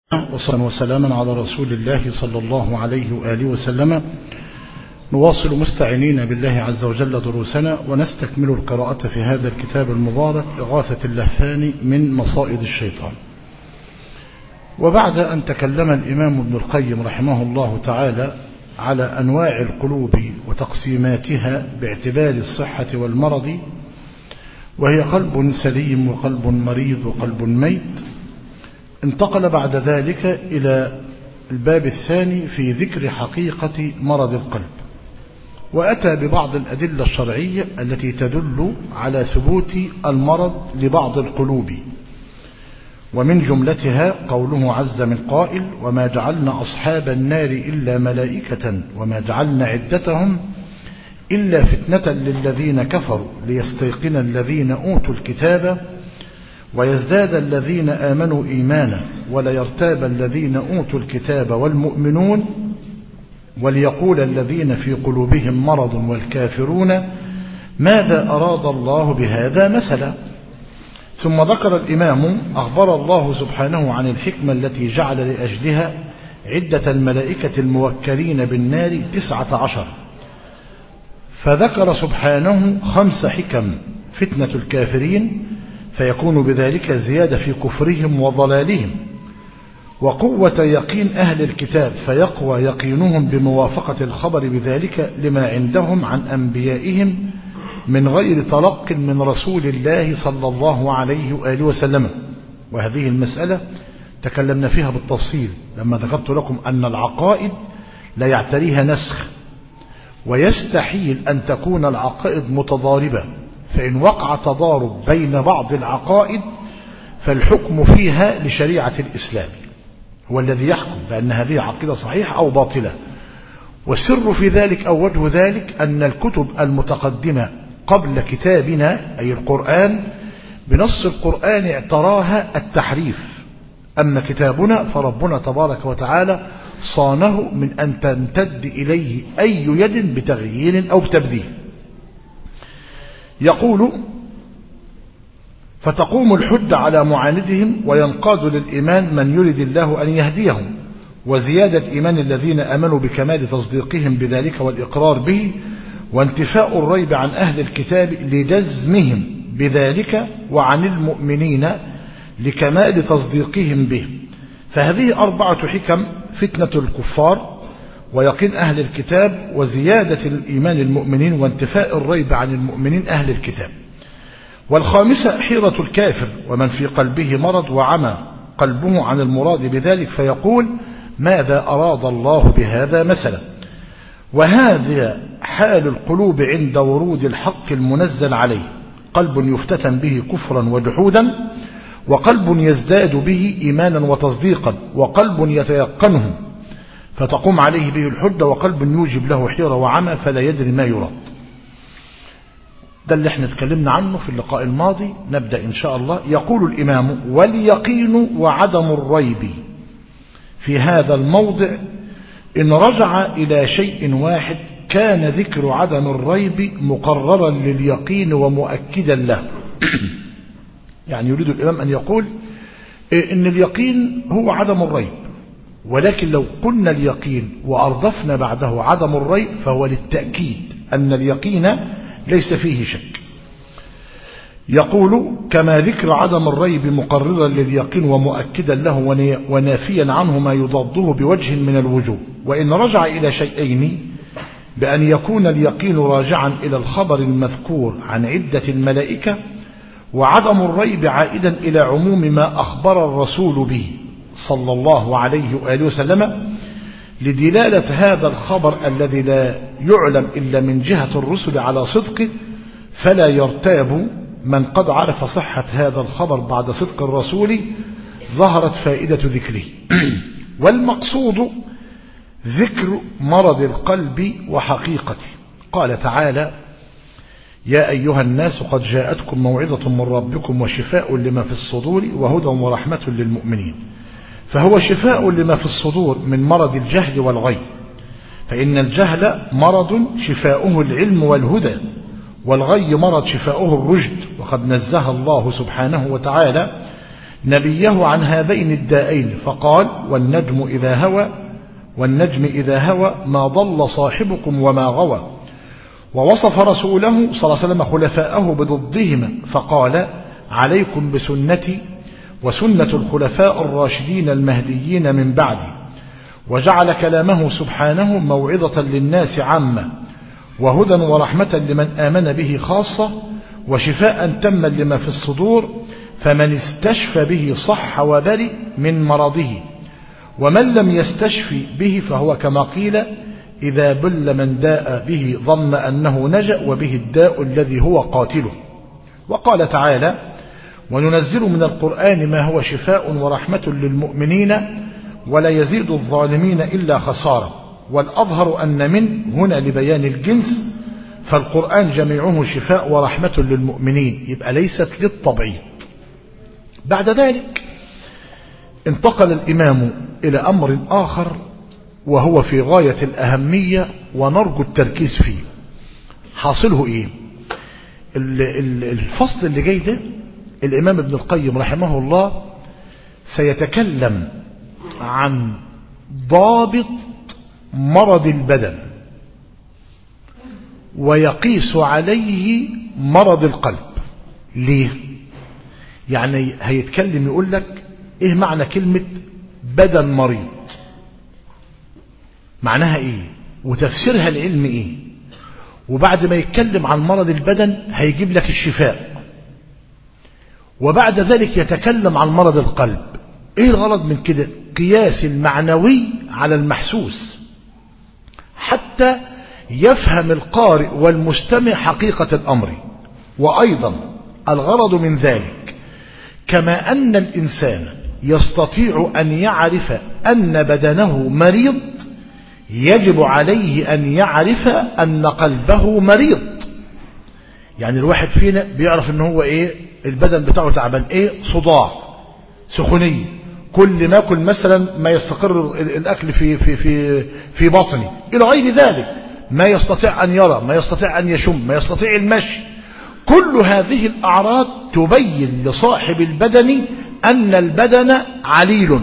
وصلا وسلاما على رسول الله صلى الله عليه وآله وسلم نواصل مستعينين بالله عز وجل دروسنا ونستكمل القراءة في هذا الكتاب المبارك إغاثة اللهفان من مصائد الشيطان وبعد أن تكلم الإمام ابن القيم رحمه الله تعالى على أنواع القلوب وتقسيماتها باعتبار الصحة والمرض وهي قلب سليم وقلب مريض وقلب ميت انتقل بعد ذلك إلى الباب الثاني في ذكر حقيقة مرض القلب وأتى ببعض الأدلة الشرعية التي تدل على ثبوت المرض لبعض القلوب ومن جملتها قوله عز من قائل وما جعلنا أصحاب النار إلا ملائكة وما جعلنا عدتهم إلا فتنة للذين كفروا ليستيقن الذين أوتوا الكتاب ويزداد الذين آمنوا إيمانا وليرتاب الذين أوتوا الكتاب والمؤمنون وليقول الذين في قلوبهم مرض والكافرون ماذا أراد الله بهذا مثلا ثم ذكر الإمام أخبر الله سبحانه عن الحكمة التي جعل لأجلها عدة الملائكة الموكلين بالنار تسعة عشر فذكر سبحانه خمس حكم فتنة الكافرين فيكون بذلك زيادة في كفرهم وضلالهم وقوة يقين أهل الكتاب فيقوى يقينهم بموافقة الخبر بذلك لما عندهم عن أنبيائهم من غير تلق من رسول الله صلى الله عليه وآله وسلم وهذه المسألة تكلمنا فيها بالتفصيل لما ذكرت لكم أن العقائد لا يعتريها نسخ ويستحيل أن تكون العقائد متضاربة فإن وقع تضارب بين بعض العقائد فالحكم فيها لشريعة الإسلام هو الذي يحكم بأن هذه عقيدة صحيحة أو باطلة والسر في ذلك أو وجه ذلك أن الكتب المتقدمة قبل كتابنا أي القرآن بنص القرآن اعتراها التحريف أما كتابنا فربنا تبارك وتعالى صانه من أن تمتد إليه أي يد بتغيير أو بتبديل يقول فتقوم الحج على معاندهم وينقاد للإيمان من يريد الله أن يهديهم وزيادة إيمان الذين أمنوا بكمال تصديقهم بذلك والإقرار به وانتفاء الريب عن أهل الكتاب لجزمهم بذلك وعن المؤمنين لكمال تصديقهم به فهذه أربعة حكم فتنة الكفار ويقين أهل الكتاب وزيادة الإيمان المؤمنين وانتفاء الريب عن المؤمنين أهل الكتاب والخامسة حيرة الكافر ومن في قلبه مرض وعمى قلبه عن المراد بذلك فيقول ماذا أراد الله بهذا مثلا وهذا حال القلوب عند ورود الحق المنزل عليه قلب يفتتن به كفرا وجحودا وقلب يزداد به إيمانا وتصديقا وقلب يتيقنه فتقوم عليه به الحجة وقلب يوجب له حيرة وعمى فلا يدري ما يراد ده اللي احنا اتكلمنا عنه في اللقاء الماضي نبدأ إن شاء الله يقول الإمام واليقين وعدم الريب في هذا الموضع إن رجع إلى شيء واحد كان ذكر عدم الريب مقررا لليقين ومؤكدا له يعني يريد الإمام أن يقول إن اليقين هو عدم الريب ولكن لو قلنا اليقين وأرضفنا بعده عدم الريب فهو للتأكيد أن اليقين ليس فيه شك يقول كما ذكر عدم الريب مقررا لليقين ومؤكدا له ونافيا عنه ما يضاده بوجه من الوجوه وإن رجع إلى شيئين بأن يكون اليقين راجعا إلى الخبر المذكور عن عدة الملائكة وعدم الريب عائدا إلى عموم ما أخبر الرسول به صلى الله عليه وآله وسلم لدلالة هذا الخبر الذي لا يعلم إلا من جهة الرسل على صدقه فلا يرتاب من قد عرف صحة هذا الخبر بعد صدق الرسول ظهرت فائدة ذكره والمقصود ذكر مرض القلب وحقيقته قال تعالى يا أيها الناس قد جاءتكم موعظة من ربكم وشفاء لما في الصدور وهدى ورحمة للمؤمنين فهو شفاء لما في الصدور من مرض الجهل والغي فإن الجهل مرض شفاؤه العلم والهدى والغي مرض شفاؤه الرشد وقد نزه الله سبحانه وتعالى نبيه عن هذين الدائين فقال والنجم إذا هوى والنجم إذا هوى ما ضل صاحبكم وما غوى ووصف رسوله صلى الله عليه وسلم خلفاءه بضدهما فقال عليكم بسنتي وسنة الخلفاء الراشدين المهديين من بعدي وجعل كلامه سبحانه موعظة للناس عامة وهدى ورحمة لمن آمن به خاصة وشفاء تما لما في الصدور فمن استشفى به صح وبرئ من مرضه ومن لم يستشفي به فهو كما قيل إذا بل من داء به ظن أنه نجأ وبه الداء الذي هو قاتله وقال تعالى وننزل من القرآن ما هو شفاء ورحمة للمؤمنين ولا يزيد الظالمين إلا خسارة والأظهر أن من هنا لبيان الجنس فالقرآن جميعه شفاء ورحمة للمؤمنين يبقى ليست للطبعيد بعد ذلك انتقل الإمام إلى أمر آخر وهو في غاية الأهمية ونرجو التركيز فيه حاصله إيه الفصل اللي جاي ده الإمام ابن القيم رحمه الله سيتكلم عن ضابط مرض البدن ويقيس عليه مرض القلب ليه يعني هيتكلم يقول لك ايه معنى كلمة بدن مريض معناها ايه وتفسيرها العلم ايه وبعد ما يتكلم عن مرض البدن هيجيب لك الشفاء وبعد ذلك يتكلم عن مرض القلب ايه الغرض من كده قياس المعنوي على المحسوس حتى يفهم القارئ والمستمع حقيقة الأمر وأيضا الغرض من ذلك كما أن الإنسان يستطيع أن يعرف أن بدنه مريض يجب عليه أن يعرف أن قلبه مريض يعني الواحد فينا بيعرف ان هو ايه البدن بتاعه تعبان ايه صداع سخونية كل ما كل مثلا ما يستقر الاكل في في في في بطني الى غير ذلك ما يستطيع ان يرى ما يستطيع ان يشم ما يستطيع المشي كل هذه الاعراض تبين لصاحب البدن ان البدن عليل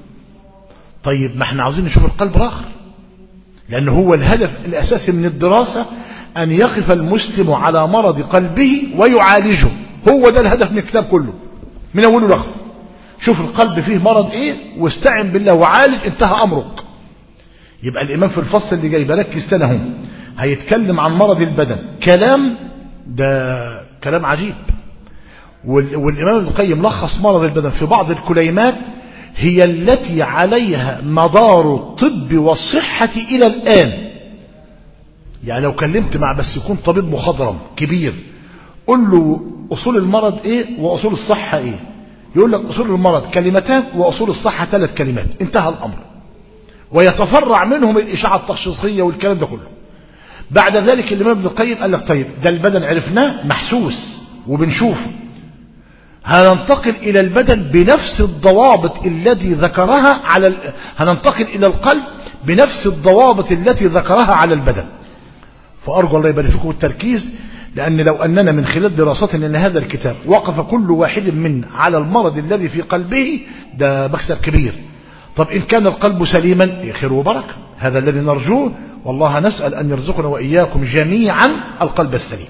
طيب ما احنا عاوزين نشوف القلب راخر لان هو الهدف الاساسي من الدراسة ان يقف المسلم على مرض قلبه ويعالجه هو ده الهدف من الكتاب كله من اوله لاخره شوف القلب فيه مرض ايه واستعن بالله وعالج انتهى امرك يبقى الامام في الفصل اللي جاي بركز تاني هيتكلم عن مرض البدن كلام ده كلام عجيب والامام ابن القيم لخص مرض البدن في بعض الكليمات هي التي عليها مدار الطب والصحة الى الان يعني لو كلمت مع بس يكون طبيب مخضرم كبير قل له اصول المرض ايه واصول الصحة ايه يقول لك أصول المرض كلمتان وأصول الصحة ثلاث كلمات انتهى الأمر ويتفرع منهم الإشاعة التشخيصية والكلام ده كله بعد ذلك الإمام ابن القيم قال لك طيب ده البدن عرفناه محسوس وبنشوفه هننتقل إلى البدن بنفس الضوابط التي ذكرها على ال... هننتقل إلى القلب بنفس الضوابط التي ذكرها على البدن فأرجو الله يبارك فيكم التركيز لأن لو أننا من خلال دراستنا لهذا الكتاب وقف كل واحد منا على المرض الذي في قلبه ده مكسب كبير طب إن كان القلب سليما خير وبركة هذا الذي نرجوه والله نسأل أن يرزقنا وإياكم جميعا القلب السليم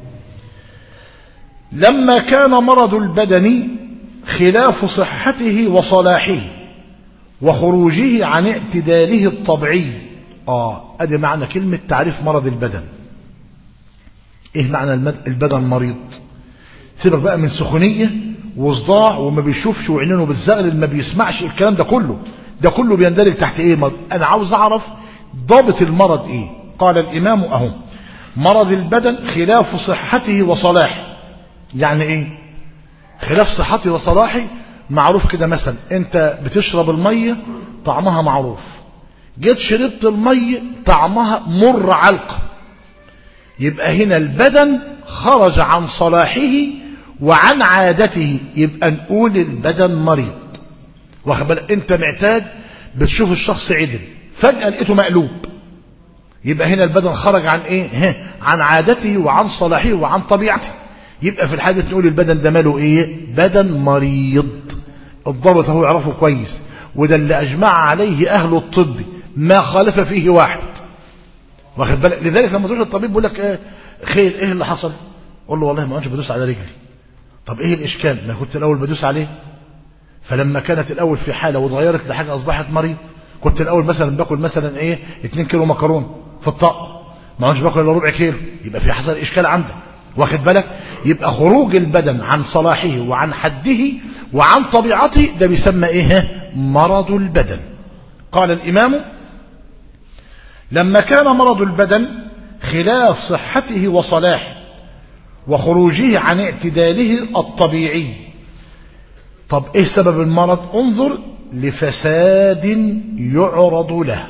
لما كان مرض البدن خلاف صحته وصلاحه وخروجه عن اعتداله الطبيعي آه أدي معنى كلمة تعريف مرض البدن ايه معنى البدن مريض سيبك بقى من سخونية وصداع وما بيشوفش وعينينه بالزغل ما بيسمعش الكلام ده كله ده كله بيندرج تحت ايه مرض انا عاوز اعرف ضابط المرض ايه قال الامام اهو مرض البدن خلاف صحته وصلاحه يعني ايه خلاف صحته وصلاحه معروف كده مثلا انت بتشرب المية طعمها معروف جيت شربت المية طعمها مر علقه يبقى هنا البدن خرج عن صلاحه وعن عادته يبقى نقول البدن مريض واخد انت معتاد بتشوف الشخص عدل فجأة لقيته مقلوب يبقى هنا البدن خرج عن ايه عن عادته وعن صلاحه وعن طبيعته يبقى في الحادث نقول البدن ده ماله ايه بدن مريض الضابط هو يعرفه كويس وده اللي أجمع عليه أهل الطب ما خالف فيه واحد واخد بالك لذلك لما تروح للطبيب بيقول لك ايه خير ايه اللي حصل قول له والله ما كنتش بدوس على رجلي طب ايه الاشكال ما كنت الاول بدوس عليه فلما كانت الاول في حاله واتغيرت لحاجه اصبحت مريض كنت الاول مثلا باكل مثلا ايه 2 كيلو مكرونه في الطقم ما كنتش باكل الا ربع كيلو يبقى في حصل اشكال عندك واخد بالك يبقى خروج البدن عن صلاحه وعن حده وعن طبيعته ده بيسمى ايه مرض البدن قال الامام لما كان مرض البدن خلاف صحته وصلاحه وخروجه عن اعتداله الطبيعي طب ايه سبب المرض انظر لفساد يعرض له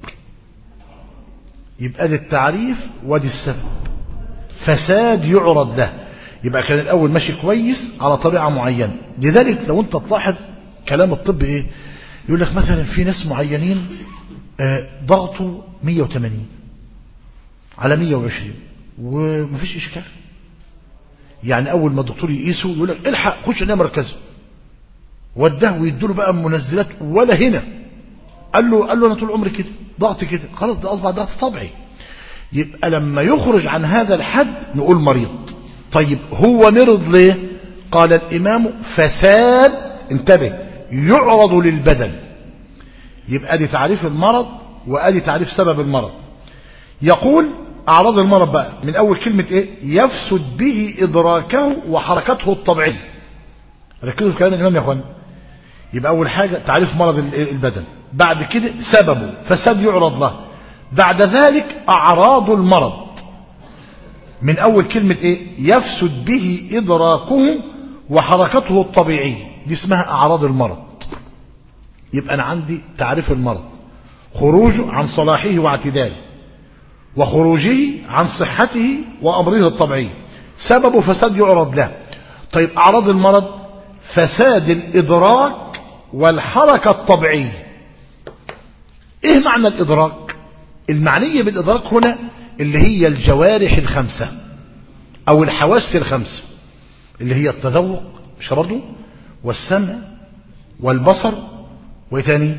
يبقى دي التعريف ودي السبب فساد يعرض له يبقى كان الاول ماشي كويس على طبيعه معينه لذلك لو انت تلاحظ كلام الطب ايه يقول لك مثلا في ناس معينين آه ضغطه 180 على 120 ومفيش اشكال يعني اول ما الدكتور يقيسه يقول لك الحق خش عنايه مركزه وداه ويدوا له بقى منزلات ولا هنا قال له قال له انا طول عمري كده ضغط كده خلاص ده اصبح ضغط طبيعي يبقى لما يخرج عن هذا الحد نقول مريض طيب هو مرض ليه قال الامام فساد انتبه يعرض للبدن يبقى دي تعريف المرض وادي تعريف سبب المرض يقول اعراض المرض بقى من اول كلمة ايه يفسد به ادراكه وحركته الطبيعية ركزوا في كلام الامام يا اخوان يبقى اول حاجة تعريف مرض البدن بعد كده سببه فساد يعرض له بعد ذلك اعراض المرض من اول كلمة ايه يفسد به ادراكه وحركته الطبيعية دي اسمها اعراض المرض يبقى انا عندي تعريف المرض خروجه عن صلاحه واعتداله وخروجه عن صحته وأمره الطبيعي سبب فساد يعرض له طيب أعراض المرض فساد الإدراك والحركة الطبيعية إيه معنى الإدراك المعنية بالإدراك هنا اللي هي الجوارح الخمسة أو الحواس الخمسة اللي هي التذوق مش برضه والسمع والبصر وتاني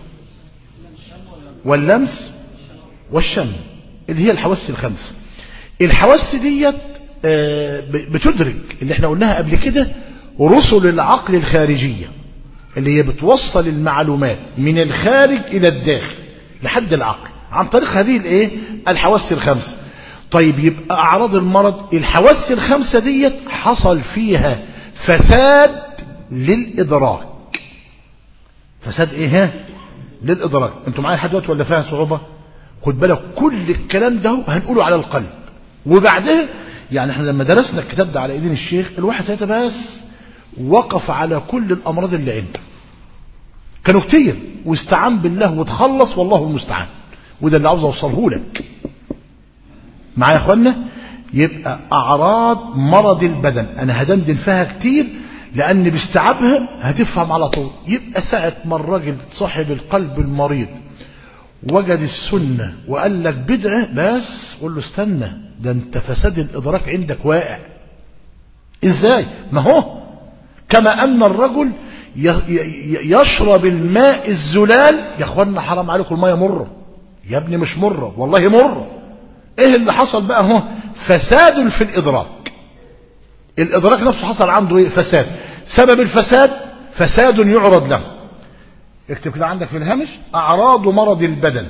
واللمس والشم اللي هي الحواس الخمس الحواس ديت بتدرك اللي احنا قلناها قبل كده رسل العقل الخارجية اللي هي بتوصل المعلومات من الخارج الى الداخل لحد العقل عن طريق هذه الايه الحواس الخمس طيب يبقى اعراض المرض الحواس الخمسة ديت حصل فيها فساد للادراك فساد ايه للادراك انتوا معايا لحد دلوقتي ولا فيها صعوبه خد بالك كل الكلام ده هنقوله على القلب وبعدها يعني احنا لما درسنا الكتاب ده على ايدين الشيخ الواحد ساعتها بس وقف على كل الامراض اللي عنده كانوا كتير واستعان بالله وتخلص والله المستعان وده اللي عاوز اوصله لك معايا يا اخوانا يبقى اعراض مرض البدن انا هدندن فيها كتير لان باستيعابها هتفهم على طول يبقى ساعة ما الراجل صاحب القلب المريض وجد السنة وقال لك بدعة بس قول له استنى ده انت فساد الادراك عندك واقع ازاي ما هو كما ان الرجل يشرب الماء الزلال يا اخوانا حرام عليكم الماء مرة يا ابني مش مرة والله مرة ايه اللي حصل بقى هو فساد في الادراك الادراك نفسه حصل عنده ايه فساد سبب الفساد فساد يعرض له اكتب كده عندك في الهامش اعراض مرض البدن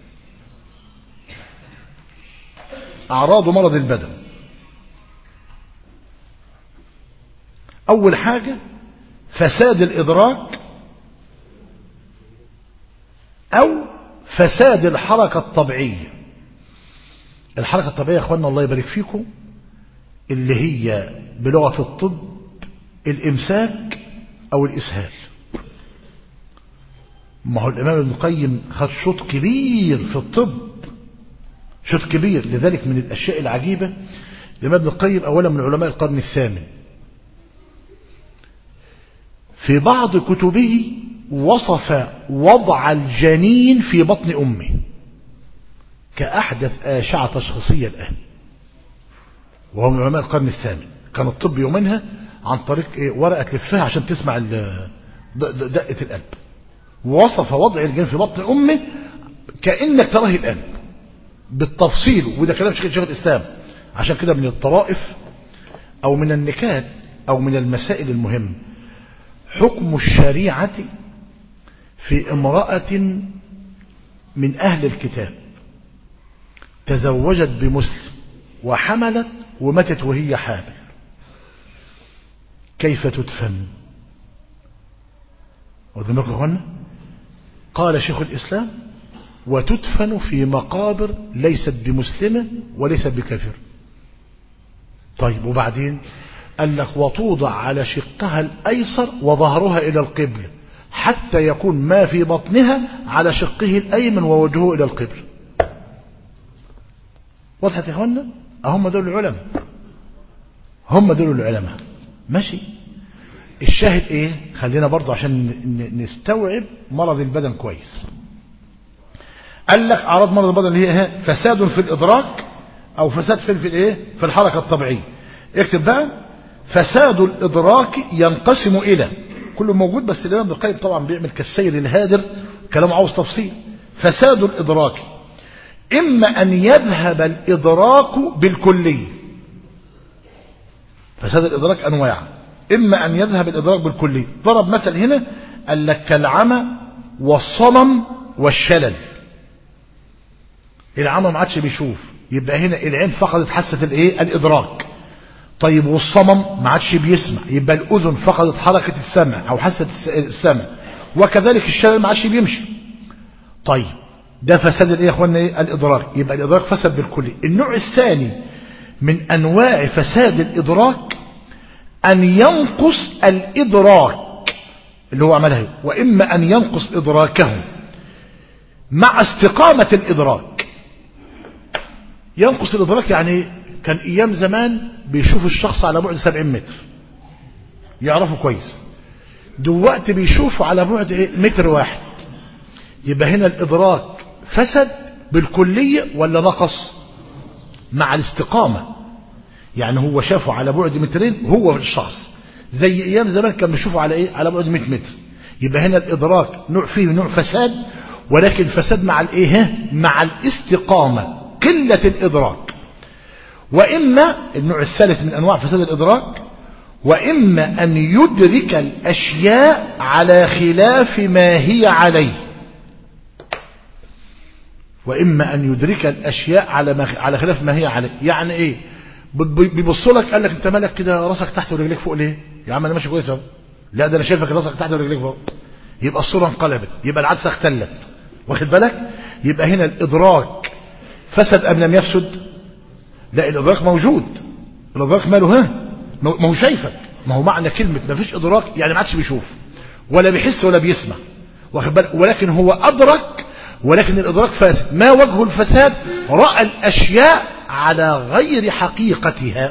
اعراض مرض البدن اول حاجة فساد الادراك او فساد الحركة الطبيعية الحركة الطبيعية يا اخوانا الله يبارك فيكم اللي هي بلغة الطب الامساك او الاسهال ما هو الامام ابن القيم خد شوط كبير في الطب شوط كبير لذلك من الاشياء العجيبة الامام ابن القيم اولا من علماء القرن الثامن في بعض كتبه وصف وضع الجنين في بطن امه كأحدث آشعة تشخيصية الآن وهو من علماء القرن الثامن كان الطب يومينها عن طريق إيه ورقة تلفها عشان تسمع دقة القلب ووصف وضع الجن في بطن أمه كأنك تراه الآن بالتفصيل وده كلام شيخ شيخ الإسلام عشان كده من الطرائف أو من النكات أو من المسائل المهمة حكم الشريعة في امرأة من أهل الكتاب تزوجت بمسلم وحملت وماتت وهي حامل كيف تدفن وذنبك هنا قال شيخ الإسلام وتدفن في مقابر ليست بمسلمة وليست بكافر طيب وبعدين قال لك وتوضع على شقها الأيسر وظهرها إلى القبل حتى يكون ما في بطنها على شقه الأيمن ووجهه إلى القبل وضحت يا اخوانا هم دول العلماء هم دول العلماء ماشي الشاهد ايه خلينا برضه عشان نستوعب مرض البدن كويس قال لك اعراض مرض البدن اللي هي فساد في الادراك او فساد في في الايه في الحركه الطبيعيه اكتب بقى فساد الادراك ينقسم الى كله موجود بس الامام ابن القيم طبعا بيعمل كالسير الهادر كلام عاوز تفصيل فساد الادراك اما ان يذهب الادراك بالكلي فساد الادراك انواع اما ان يذهب الادراك بالكلي ضرب مثل هنا قال لك كالعمى والصمم والشلل العمى ما عادش بيشوف يبقى هنا العين فقدت حاسه الايه الادراك طيب والصمم ما عادش بيسمع يبقى الاذن فقدت حركه السمع او حاسه السمع وكذلك الشلل ما عادش بيمشي طيب ده فساد الايه يا اخوانا ايه الادراك يبقى الادراك فسد بالكلي النوع الثاني من انواع فساد الادراك ان ينقص الادراك اللي هو عملها واما ان ينقص ادراكه مع استقامه الادراك ينقص الادراك يعني كان ايام زمان بيشوف الشخص على بعد 70 متر يعرفه كويس دلوقتي بيشوفه على بعد ايه متر واحد يبقى هنا الادراك فسد بالكلية ولا نقص مع الاستقامة يعني هو شافه على بعد مترين هو الشخص زي ايام زمان كان بيشوفه على ايه على بعد 100 متر يبقى هنا الادراك نوع فيه نوع فساد ولكن فساد مع الايه مع الاستقامة قلة الادراك واما النوع الثالث من انواع فساد الادراك واما ان يدرك الاشياء على خلاف ما هي عليه واما ان يدرك الاشياء على ما على خلاف ما هي عليه يعني ايه بيبص لك قال لك انت مالك كده راسك تحت ورجليك فوق ليه يا عم انا ماشي كويس اهو لا ده انا شايفك راسك تحت ورجليك فوق يبقى الصوره انقلبت يبقى العدسه اختلت واخد بالك يبقى هنا الادراك فسد ام لم يفسد لا الادراك موجود الادراك ماله ها ما هو شايفك ما هو معنى كلمه ما فيش ادراك يعني ما عادش بيشوف ولا بيحس ولا بيسمع واخد بالك ولكن هو ادرك ولكن الإدراك فاسد ما وجه الفساد رأى الأشياء على غير حقيقتها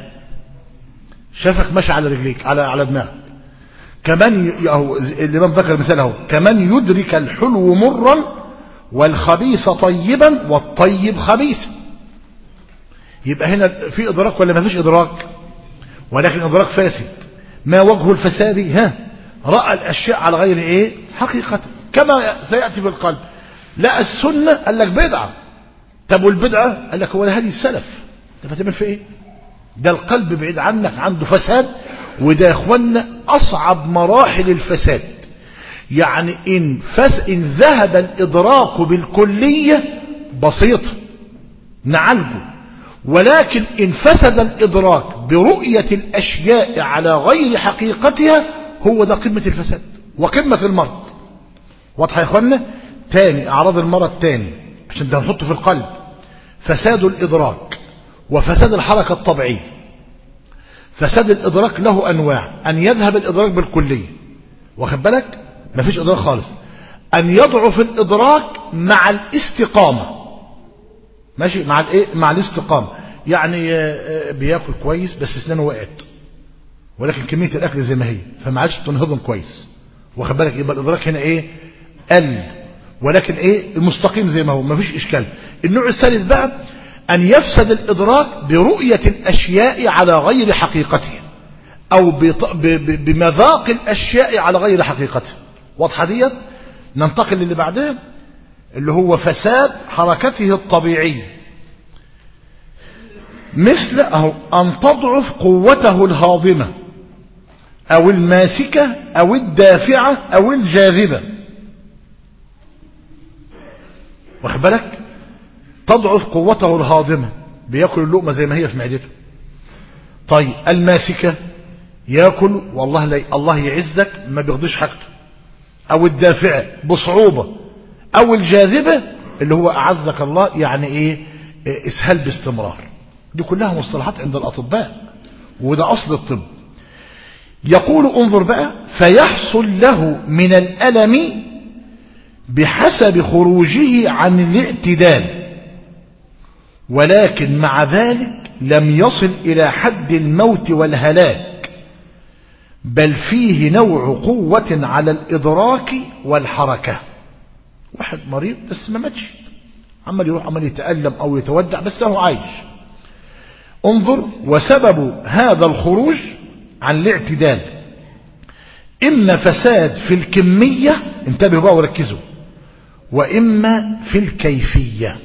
شافك ماشي على رجليك على على دماغك كمان الإمام ذكر مثال اهو كمان يدرك الحلو مرا والخبيث طيبا والطيب خبيثا يبقى هنا في إدراك ولا ما فيش إدراك ولكن إدراك فاسد ما وجه الفساد ها رأى الأشياء على غير إيه حقيقة كما سيأتي في القلب لا السنة قال لك بدعة طب والبدعة قال لك هو ده هدي السلف انت هتعمل في ايه ده القلب بعيد عنك عنده فساد وده يا اخوانا اصعب مراحل الفساد يعني ان فس ان ذهب الادراك بالكلية بسيطة نعالجه ولكن ان فسد الادراك برؤية الاشياء على غير حقيقتها هو ده قمة الفساد وقمة المرض واضحة يا اخوانا تاني أعراض المرض تاني عشان ده نحطه في القلب فساد الإدراك وفساد الحركة الطبيعية فساد الإدراك له أنواع أن يذهب الإدراك بالكلية واخد بالك مفيش إدراك خالص أن يضعف الإدراك مع الاستقامة ماشي مع الايه مع الاستقامة يعني بياكل كويس بس اسنانه وقعت ولكن كمية الأكل زي ما هي فما عادش تنهضم كويس واخد بالك يبقى الإدراك هنا إيه قل ولكن ايه المستقيم زي ما هو مفيش اشكال النوع الثالث بقى ان يفسد الادراك برؤية الاشياء على غير حقيقتها او بمذاق الاشياء على غير حقيقتها واضحة ديت ننتقل للي بعدها اللي هو فساد حركته الطبيعية مثل أهو أن تضعف قوته الهاضمة أو الماسكة أو الدافعة أو الجاذبة واخد بالك تضعف قوته الهاضمة بياكل اللقمة زي ما هي في معدته طيب الماسكة ياكل والله لا الله يعزك ما بيغضيش حاجته او الدافعة بصعوبة او الجاذبة اللي هو اعزك الله يعني ايه اسهال باستمرار دي كلها مصطلحات عند الاطباء وده اصل الطب يقول انظر بقى فيحصل له من الالم بحسب خروجه عن الاعتدال ولكن مع ذلك لم يصل إلى حد الموت والهلاك بل فيه نوع قوة على الإدراك والحركة واحد مريض بس ما ماتش عمال يروح عمال يتألم أو يتودع بس هو عايش انظر وسبب هذا الخروج عن الاعتدال إما فساد في الكمية انتبهوا بقى وركزوا وإما في الكيفية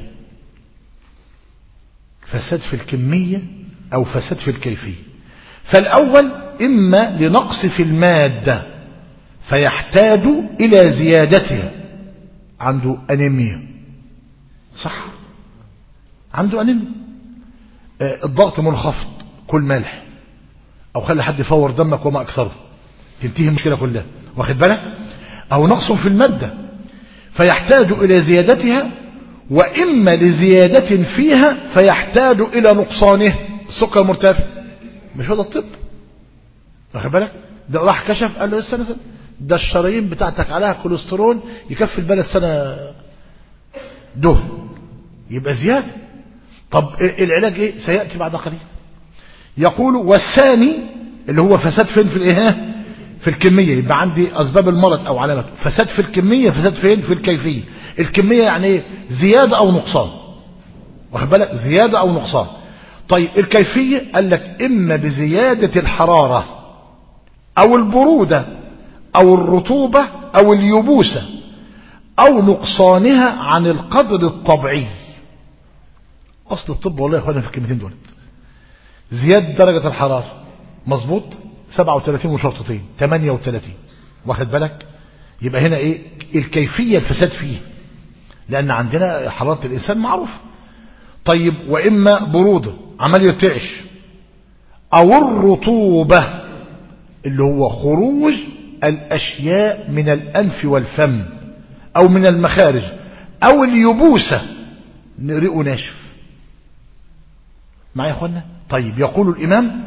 فساد في الكمية أو فساد في الكيفية فالأول إما لنقص في المادة فيحتاج إلى زيادتها عنده أنيميا صح عنده أنيميا آه الضغط منخفض كل ملح أو خلي حد يفور دمك وما أكثره تنتهي المشكلة كلها واخد بالك أو نقص في المادة فيحتاج إلى زيادتها وإما لزيادة فيها فيحتاج إلى نقصانه السكر مرتفع مش هو ده الطب واخد بالك ده راح كشف قال له استنى استنى ده الشرايين بتاعتك عليها كوليسترول يكفي البلد سنة دهن يبقى زيادة طب العلاج ايه سيأتي بعد قليل يقول والثاني اللي هو فساد فين في الايه في الكمية يبقى عندي اسباب المرض او علامته فساد في الكمية فساد فين في الكيفية الكمية يعني ايه زيادة او نقصان واخد بالك زيادة او نقصان طيب الكيفية قال لك اما بزيادة الحرارة او البرودة او الرطوبة او اليبوسة او نقصانها عن القدر الطبيعي اصل الطب والله يا اخوانا في الكلمتين دول زيادة درجة الحرارة مظبوط 37 وشرطتين 38 واخد بالك يبقى هنا ايه الكيفية الفساد فيه لان عندنا حرارة الانسان معروفة طيب واما برودة عمال يرتعش او الرطوبة اللي هو خروج الاشياء من الانف والفم او من المخارج او اليبوسة رئه ناشف معايا يا اخوانا طيب يقول الامام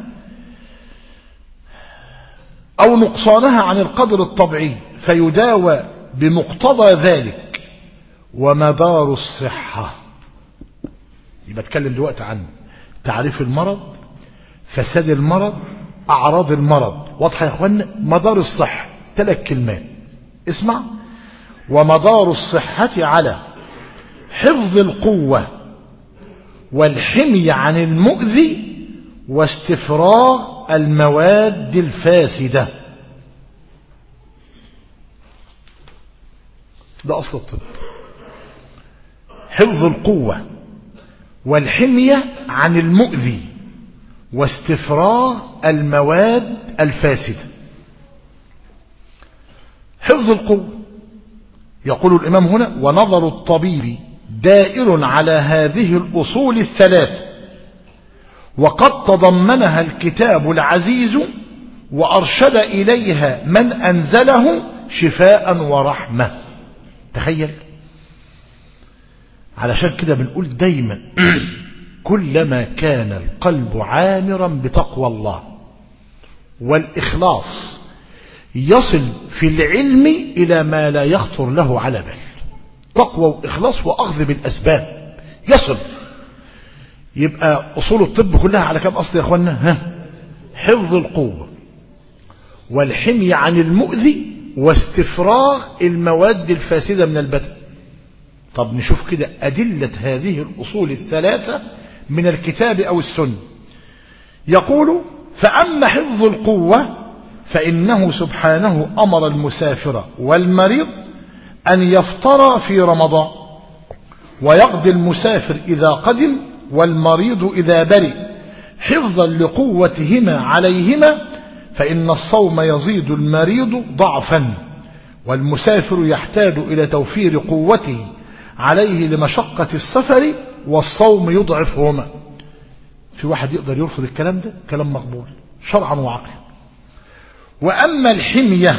او نقصانها عن القدر الطبيعي فيداوى بمقتضى ذلك ومدار الصحة يبقى اتكلم دلوقتي عن تعريف المرض فساد المرض اعراض المرض واضحة يا اخوانا مدار الصحة ثلاث كلمات اسمع ومدار الصحة على حفظ القوة والحمي عن المؤذي واستفراغ المواد الفاسدة ده أصل الطب حفظ القوة والحمية عن المؤذي واستفراغ المواد الفاسدة حفظ القوة يقول الإمام هنا ونظر الطبيب دائر على هذه الأصول الثلاث وقد تضمنها الكتاب العزيز وأرشد إليها من أنزله شفاء ورحمة تخيل علشان كده بنقول دايما كلما كان القلب عامرا بتقوى الله والإخلاص يصل في العلم إلى ما لا يخطر له على بال تقوى وإخلاص وأخذ بالأسباب يصل يبقى أصول الطب كلها على كم أصل يا أخوانا ها؟ حفظ القوة والحمي عن المؤذي واستفراغ المواد الفاسدة من البدن طب نشوف كده أدلة هذه الأصول الثلاثة من الكتاب أو السنة يقول فأما حفظ القوة فإنه سبحانه أمر المسافر والمريض أن يفطر في رمضان ويقضي المسافر إذا قدم والمريض إذا برئ حفظا لقوتهما عليهما فإن الصوم يزيد المريض ضعفا والمسافر يحتاج إلى توفير قوته عليه لمشقة السفر والصوم يضعفهما في واحد يقدر يرفض الكلام ده كلام مقبول شرعا وعقلا وأما الحمية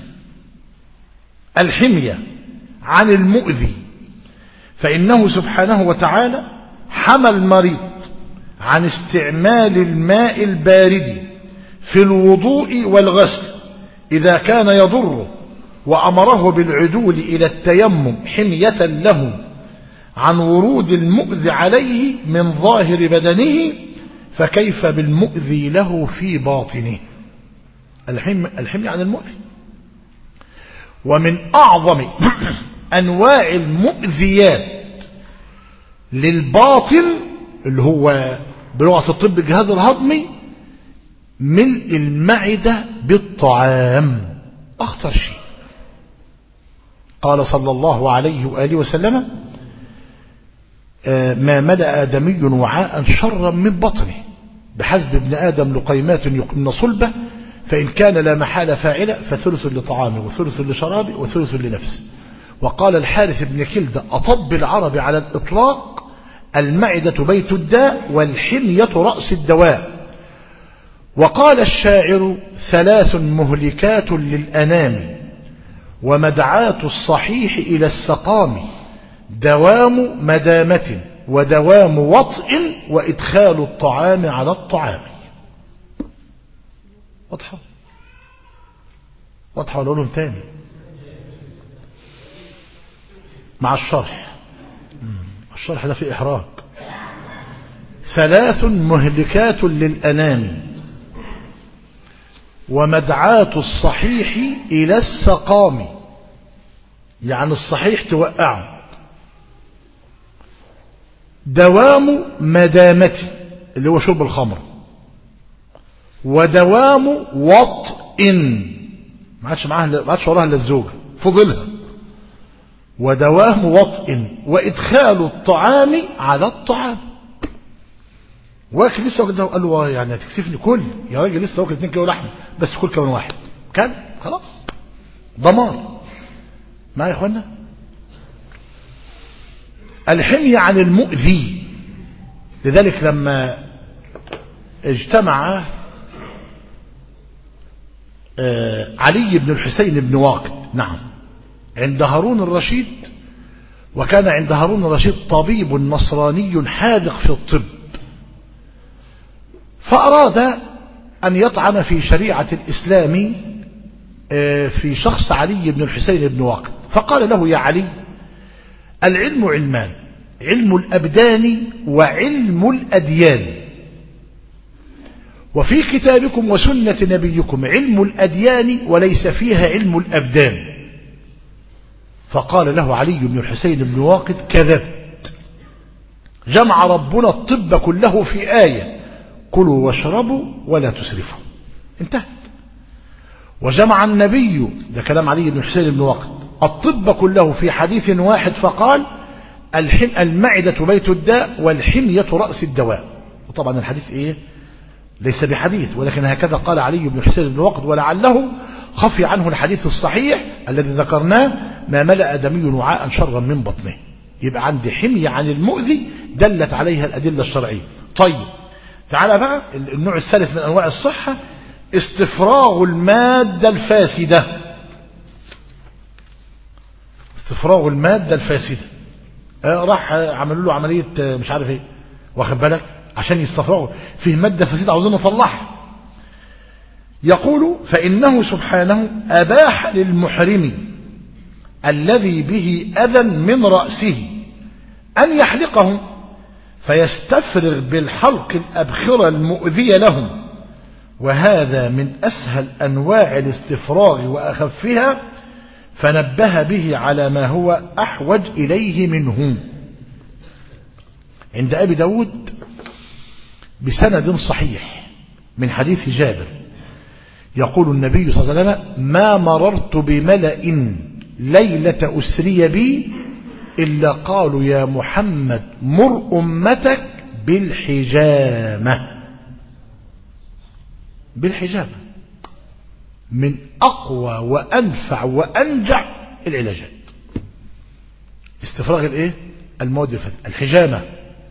الحمية عن المؤذي فإنه سبحانه وتعالى حمى المريض عن استعمال الماء البارد في الوضوء والغسل إذا كان يضره وأمره بالعدول إلى التيمم حمية له عن ورود المؤذي عليه من ظاهر بدنه فكيف بالمؤذي له في باطنه الحمي, الحمي عن المؤذي ومن أعظم أنواع المؤذيات للباطن اللي هو بلغة الطب الجهاز الهضمي ملء المعدة بالطعام أخطر شيء قال صلى الله عليه وآله وسلم ما ملأ آدمي وعاء شرا من بطنه بحسب ابن آدم لقيمات يقمن صلبه فإن كان لا محال فاعلا فثلث لطعامه وثلث لشرابه وثلث لنفسه وقال الحارث بن كلدة أطب العرب على الإطلاق المعدة بيت الداء والحمية رأس الدواء وقال الشاعر ثلاث مهلكات للأنام ومدعاة الصحيح إلى السقام دوام مدامة ودوام وطء وإدخال الطعام على الطعام واضحة واضحة ولا لهم تاني مع الشرح الشرح ده في إحراج ثلاث مهلكات للأنام ومدعاة الصحيح إلى السقام يعني الصحيح توقعه دوام مدامته اللي هو شرب الخمر ودوام وطء ما عادش معاها ما عادش وراها الا الزوجه فضلها ودوام وطء وادخال الطعام على الطعام واكل لسه واكل ده قال له يعني هتكسفني كل يا راجل لسه واكل 2 كيلو لحمه بس كل كمان واحد كان خلاص دمار معايا يا اخوانا الحمية عن المؤذي لذلك لما اجتمع علي بن الحسين بن واقد نعم عند هارون الرشيد وكان عند هارون الرشيد طبيب نصراني حاذق في الطب فأراد أن يطعن في شريعة الإسلام في شخص علي بن الحسين بن واقد فقال له يا علي العلم علمان علم الأبدان وعلم الأديان وفي كتابكم وسنة نبيكم علم الأديان وليس فيها علم الأبدان فقال له علي بن الحسين بن واقد كذبت جمع ربنا الطب كله في آية كلوا واشربوا ولا تسرفوا انتهت وجمع النبي ده كلام علي بن الحسين بن واقد الطب كله في حديث واحد فقال الحم المعدة بيت الداء والحمية رأس الدواء وطبعا الحديث ايه ليس بحديث ولكن هكذا قال علي بن حسين بن وقد ولعله خفي عنه الحديث الصحيح الذي ذكرناه ما ملأ دمي وعاء شرا من بطنه يبقى عندي حمية عن المؤذي دلت عليها الأدلة الشرعية طيب تعال بقى النوع الثالث من أنواع الصحة استفراغ المادة الفاسدة استفراغ المادة الفاسدة آه راح عملوا له عملية مش عارف ايه واخد بالك عشان يستفرغوا فيه مادة فاسدة عاوزين نطلعها يقول فإنه سبحانه أباح للمحرم الذي به أذى من رأسه أن يحلقه فيستفرغ بالحلق الأبخرة المؤذية لهم وهذا من أسهل أنواع الاستفراغ وأخفها فنبه به على ما هو أحوج إليه منه عند أبي داود بسند صحيح من حديث جابر يقول النبي صلى الله عليه وسلم ما مررت بملأ ليلة أسري بي إلا قالوا يا محمد مر أمتك بالحجامة بالحجامة من أقوى وأنفع وأنجع العلاجات استفراغ الايه المواد الحجامة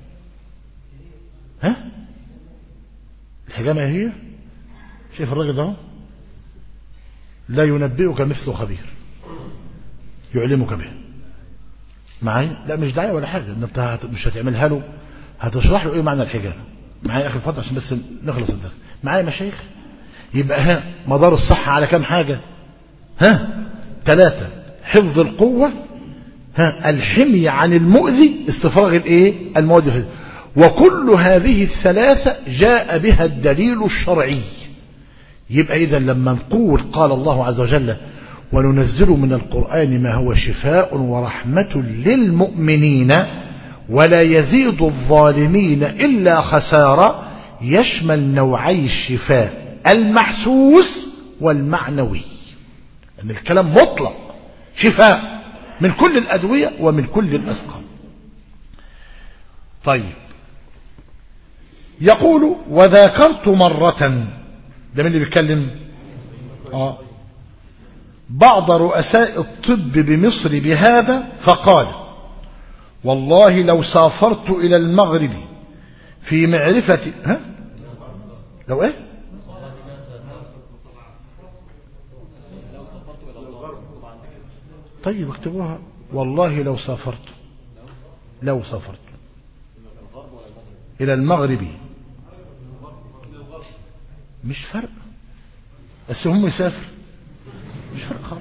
ها الحجامة هي شايف الراجل ده لا ينبئك مثل خبير يعلمك به معايا لا مش دعايه ولا حاجه انت مش هتعملها له هتشرح له ايه معنى الحجامه معايا اخر فتره عشان بس نخلص الدرس معايا مشايخ يبقى ها مدار الصحه على كام حاجه ها ثلاثه حفظ القوه ها الحمية عن المؤذي استفراغ الايه المواد وكل هذه الثلاثة جاء بها الدليل الشرعي يبقى إذا لما نقول قال الله عز وجل وننزل من القرآن ما هو شفاء ورحمة للمؤمنين ولا يزيد الظالمين إلا خسارة يشمل نوعي الشفاء المحسوس والمعنوي أن الكلام مطلق شفاء من كل الأدوية ومن كل الأسقام طيب يقول وذاكرت مرة ده من اللي بيتكلم آه بعض رؤساء الطب بمصر بهذا فقال والله لو سافرت إلى المغرب في معرفة ها لو ايه طيب اكتبوها والله لو سافرت لو سافرت إلى المغرب مش فرق بس هم يسافر مش فرق خالص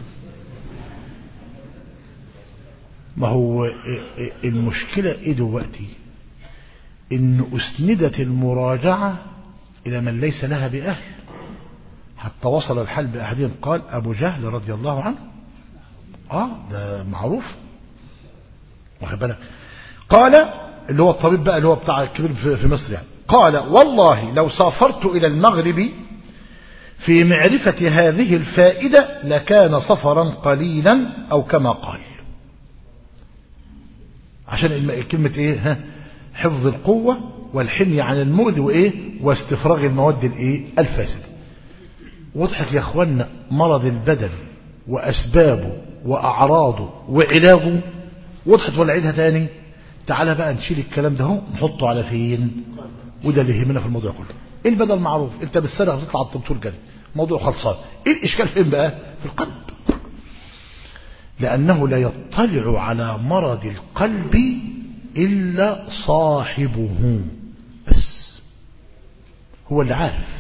ما هو المشكلة ايه دلوقتي ان اسندت المراجعة الى من ليس لها باهل حتى وصل الحال باحدهم قال ابو جهل رضي الله عنه اه ده معروف واخد بالك قال اللي هو الطبيب بقى اللي هو بتاع الكبير في مصر يعني قال والله لو سافرت الى المغرب في معرفة هذه الفائدة لكان سفرا قليلا او كما قال عشان كلمة ايه ها حفظ القوة والحمية عن المؤذي وايه واستفراغ المواد الايه الفاسدة وضحت يا اخوانا مرض البدن واسبابه واعراضه وعلاجه وضحت ولا عيدها تاني تعالى بقى نشيل الكلام ده اهو نحطه على فين وده اللي يهمنا في الموضوع كله ايه البدل معروف انت بالسنه بتطلع الدكتور جري موضوع خلصان ايه الاشكال فين بقى في القلب لانه لا يطلع على مرض القلب الا صاحبه بس هو اللي عارف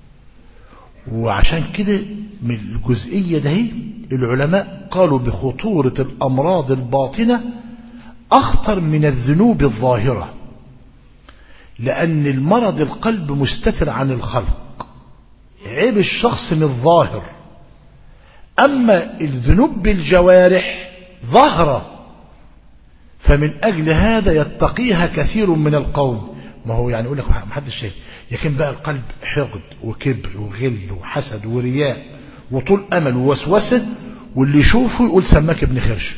وعشان كده من الجزئية ده العلماء قالوا بخطورة الأمراض الباطنة أخطر من الذنوب الظاهرة لأن المرض القلب مستتر عن الخلق عيب الشخص من الظاهر أما الذنوب بالجوارح ظاهرة فمن أجل هذا يتقيها كثير من القوم ما هو يعني يقول لك ما حدش شايف لكن بقى القلب حقد وكبر وغل وحسد ورياء وطول أمل ووسوسة واللي يشوفه يقول سماك ابن خرش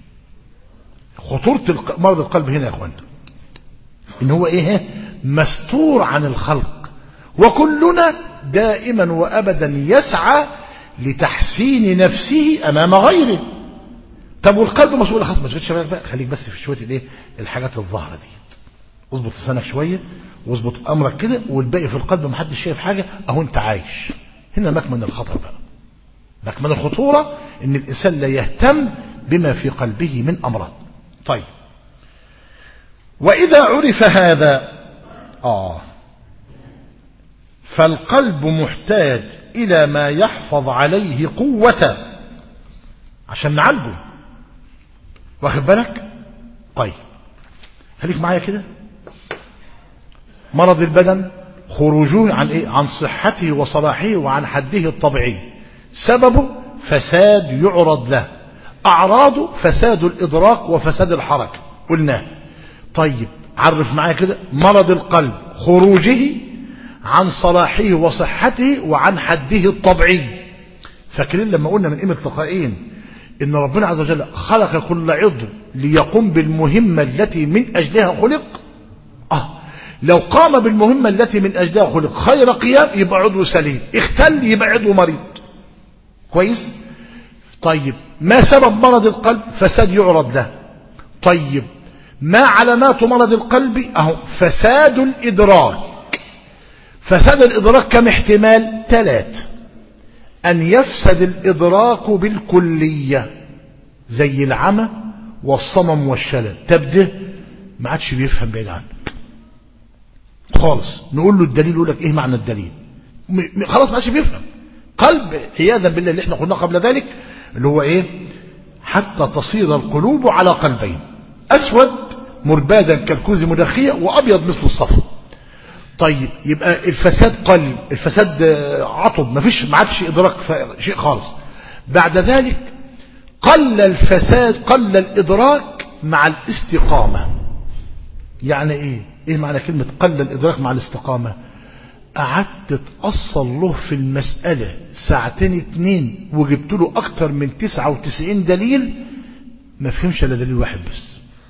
خطورة مرض القلب هنا يا اخوان ان هو ايه مستور عن الخلق وكلنا دائما وابدا يسعى لتحسين نفسه امام غيره طب والقلب مسؤول خلاص ما تشغلش بالك بقى خليك بس في شويه الايه الحاجات الظاهره دي اظبط لسانك شويه واظبط امرك كده والباقي في القلب ما حدش شايف حاجه اهو انت عايش هنا مكمن الخطر بقى مكمن الخطوره ان الانسان لا يهتم بما في قلبه من امراض طيب واذا عرف هذا اه فالقلب محتاج الى ما يحفظ عليه قوته عشان نعالجه واخد بالك طيب خليك معايا كده مرض البدن خروجه عن ايه عن صحته وصلاحه وعن حده الطبيعي سببه فساد يعرض له اعراضه فساد الادراك وفساد الحركه قلناه طيب عرف معايا كده مرض القلب خروجه عن صلاحه وصحته وعن حده الطبيعي فاكرين لما قلنا من قيمة لقائين إن ربنا عز وجل خلق كل عضو ليقوم بالمهمة التي من أجلها خلق آه لو قام بالمهمة التي من أجلها خلق خير قيام يبقى عضو سليم اختل يبقى عضو مريض كويس طيب ما سبب مرض القلب فساد يعرض له طيب ما علامات مرض القلب اهو فساد الإدراك فساد الإدراك كم احتمال ثلاث أن يفسد الإدراك بالكلية زي العمى والصمم والشلل تبده ما عادش بيفهم بعيد عنك خالص نقول له الدليل يقول لك ايه معنى الدليل م- خلاص ما عادش بيفهم قلب عياذا بالله اللي احنا قلناه قبل ذلك اللي هو ايه حتى تصير القلوب على قلبين اسود مربادا كالكوز مدخية وابيض مثل الصفر طيب يبقى الفساد قل الفساد عطب ما فيش ما عادش ادراك شيء خالص بعد ذلك قل الفساد قل الادراك مع الاستقامة يعني ايه ايه معنى كلمة قل الادراك مع الاستقامة قعدت تأصل له في المسألة ساعتين اتنين وجبت له اكتر من تسعة وتسعين دليل ما فهمش الا دليل واحد بس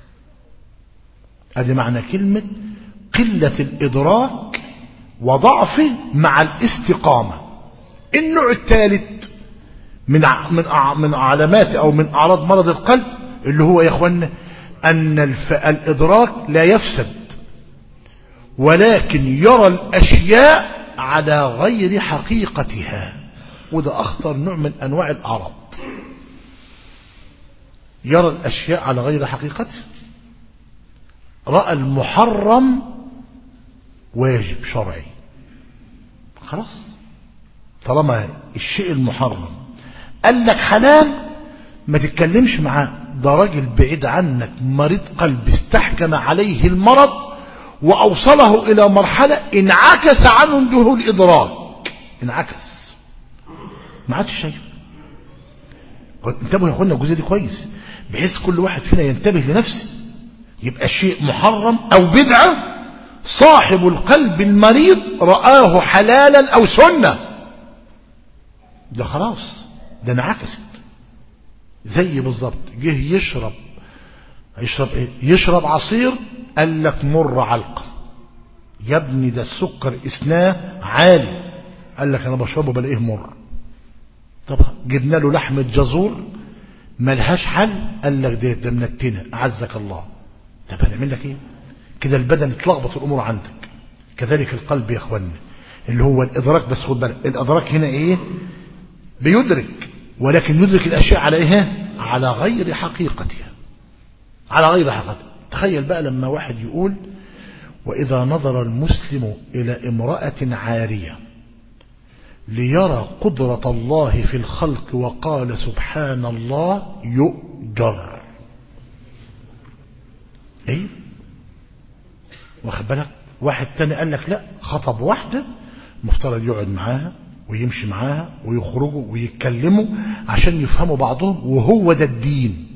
ادي معنى كلمة قلة الادراك وضعفه مع الاستقامة النوع الثالث من من من علامات او من اعراض مرض القلب اللي هو يا اخوانا ان الف... الادراك لا يفسد ولكن يرى الاشياء على غير حقيقتها وده اخطر نوع من انواع الاعراض يرى الاشياء على غير حقيقتها راى المحرم واجب شرعي خلاص طالما الشيء المحرم قال لك حلال ما تتكلمش معاه ده راجل بعيد عنك مريض قلب استحكم عليه المرض وأوصله إلى مرحلة انعكس عنده الإدراك انعكس ما عادش شايف انتبهوا يا اخوانا الجزء دي كويس بحيث كل واحد فينا ينتبه لنفسه يبقى الشيء محرم أو بدعة صاحب القلب المريض رآه حلالا أو سنة ده خلاص ده انعكست زي بالظبط جه يشرب يشرب ايه يشرب عصير قال لك مر علقه يا ابني ده السكر اسناه عالي قال لك انا بشربه بلاقيه مر طبعا جبنا له لحمه جزور ملهاش حل قال لك ده ده منتنه اعزك الله طب هنعمل لك ايه كده البدن اتلخبط الامور عندك كذلك القلب يا اخوانا اللي هو الادراك بس خد بالك الادراك هنا ايه بيدرك ولكن يدرك الاشياء على ايه على غير حقيقتها على غير حقيقتها تخيل بقى لما واحد يقول واذا نظر المسلم الى امراه عاريه ليرى قدرة الله في الخلق وقال سبحان الله يؤجر ايه واخد بالك واحد تاني قال لك لا خطب واحدة مفترض يقعد معاها ويمشي معاها ويخرجوا ويتكلموا عشان يفهموا بعضهم وهو ده الدين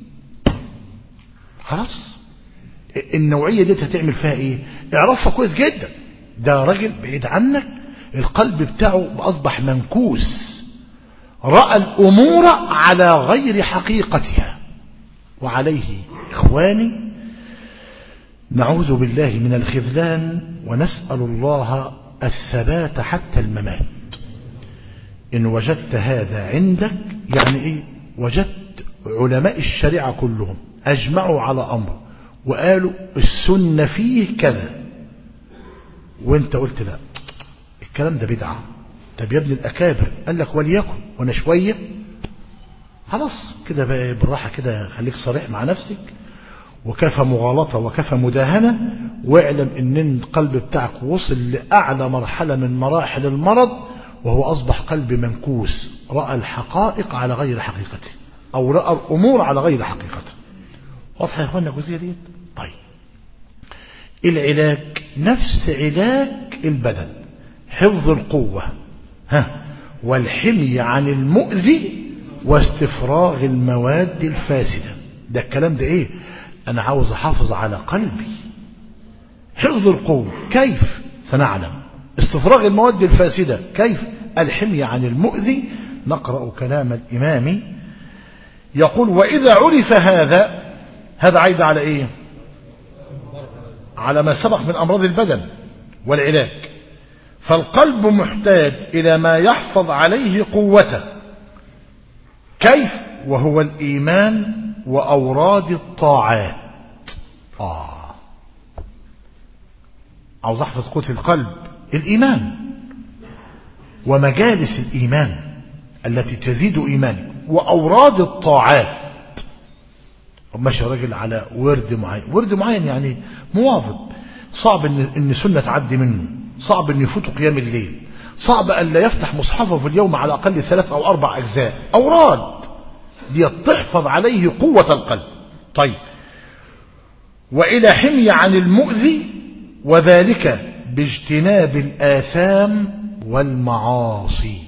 خلاص النوعية دي هتعمل فيها ايه اعرفها كويس جدا ده راجل بعيد عنك القلب بتاعه أصبح منكوس رأى الأمور على غير حقيقتها وعليه إخواني نعوذ بالله من الخذلان ونسأل الله الثبات حتى الممات إن وجدت هذا عندك يعني إيه وجدت علماء الشريعة كلهم أجمعوا على أمر وقالوا السنة فيه كذا وانت قلت لا الكلام ده بدعة طب يا ابن الأكابر قال لك وليكن وانا شوية خلاص كده بقى بالراحة كده خليك صريح مع نفسك وكفى مغالطة وكفى مداهنة واعلم ان القلب بتاعك وصل لأعلى مرحلة من مراحل المرض وهو أصبح قلب منكوس رأى الحقائق على غير حقيقته أو رأى الأمور على غير حقيقته واضحة يا اخوانا الجزئية دي طيب العلاج نفس علاج البدن حفظ القوة ها والحمي عن المؤذي واستفراغ المواد الفاسدة ده الكلام ده ايه انا عاوز احافظ على قلبي حفظ القوة كيف سنعلم استفراغ المواد الفاسدة كيف الحمية عن المؤذي نقرأ كلام الإمام يقول وإذا عرف هذا هذا عايد على إيه على ما سبق من أمراض البدن والعلاج فالقلب محتاج إلى ما يحفظ عليه قوته كيف وهو الإيمان وأوراد الطاعات آه عاوز أحفظ قوة القلب الإيمان ومجالس الإيمان التي تزيد إيمانك وأوراد الطاعات ماشي راجل على ورد معين ورد معين يعني مواظب صعب ان, إن سنة تعدي منه صعب ان يفوت قيام الليل صعب ان لا يفتح مصحفه في اليوم على الاقل ثلاث او اربع اجزاء اوراد دي تحفظ عليه قوة القلب طيب والى حمي عن المؤذي وذلك باجتناب الاثام والمعاصي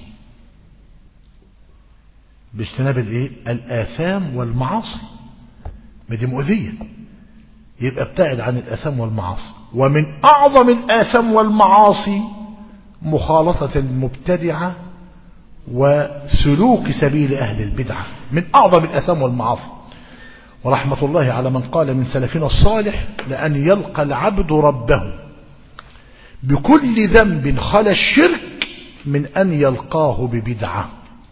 باجتناب الايه الاثام والمعاصي ما دي مؤذية يبقى ابتعد عن الآثام والمعاصي ومن أعظم الآثام والمعاصي مخالطة المبتدعة وسلوك سبيل أهل البدعة من أعظم الآثام والمعاصي ورحمة الله على من قال من سلفنا الصالح لأن يلقى العبد ربه بكل ذنب خلا الشرك من أن يلقاه ببدعة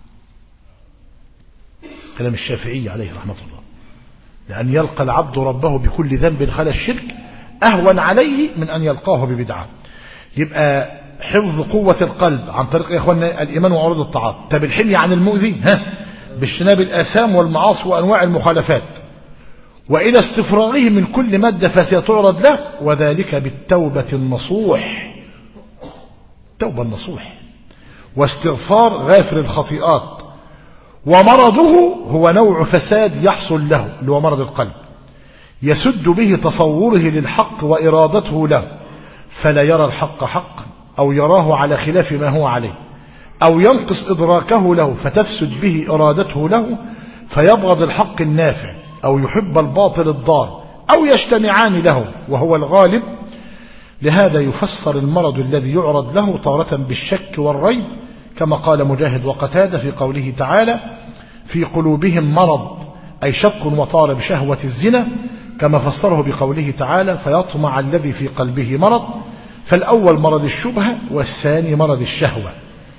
كلام الشافعي عليه رحمة الله لأن يلقى العبد ربه بكل ذنب خلا الشرك أهون عليه من أن يلقاه ببدعة يبقى حفظ قوة القلب عن طريق يا إخواننا الإيمان وعروض الطاعات طب الحمية عن المؤذي ها باجتناب الآثام والمعاصي وأنواع المخالفات وإلى استفراغه من كل مادة فسيتعرض له وذلك بالتوبة النصوح التوبة النصوح واستغفار غافر الخطيئات ومرضه هو نوع فساد يحصل له اللي هو مرض القلب يسد به تصوره للحق وإرادته له فلا يرى الحق حقا أو يراه على خلاف ما هو عليه أو ينقص إدراكه له فتفسد به إرادته له فيبغض الحق النافع أو يحب الباطل الضار أو يجتمعان له وهو الغالب لهذا يفسر المرض الذي يعرض له تارة بالشك والريب كما قال مجاهد وقتادة في قوله تعالى في قلوبهم مرض أي شك وطار بشهوة الزنا كما فسره بقوله تعالى فيطمع الذي في قلبه مرض فالأول مرض الشبهة والثاني مرض الشهوة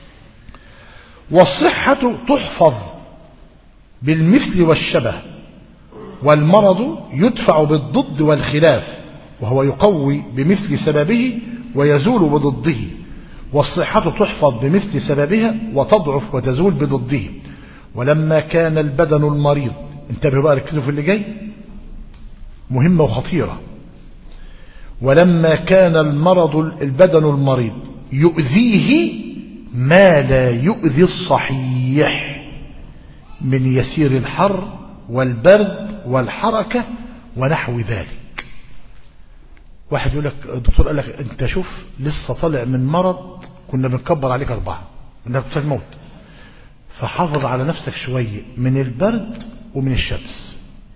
والصحة تحفظ بالمثل والشبه والمرض يدفع بالضد والخلاف وهو يقوي بمثل سببه ويزول بضده والصحة تحفظ بمثل سببها وتضعف وتزول بضده ولما كان البدن المريض انتبهوا بقى ركزوا في اللي جاي مهمة وخطيرة ولما كان المرض البدن المريض يؤذيه ما لا يؤذي الصحيح من يسير الحر والبرد والحركة ونحو ذلك واحد يقول لك الدكتور قال لك انت شوف لسه طالع من مرض كنا بنكبر عليك اربعة انك تموت فحافظ على نفسك شوية من البرد ومن الشمس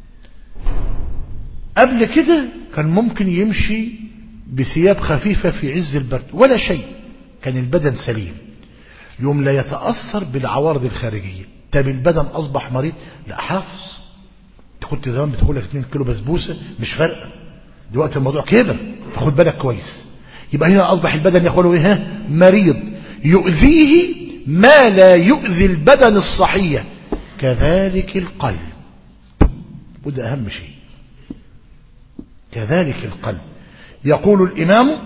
قبل كده كان ممكن يمشي بثياب خفيفة في عز البرد ولا شيء كان البدن سليم يوم لا يتأثر بالعوارض الخارجية طب البدن أصبح مريض لا حافظ انت كنت زمان بتاكل لك 2 كيلو بسبوسة مش فارقه دلوقتي الموضوع كبر فخد بالك كويس يبقى هنا أصبح البدن يقول ايه مريض يؤذيه ما لا يؤذي البدن الصحية كذلك القلب وده أهم شيء كذلك القلب يقول الإمام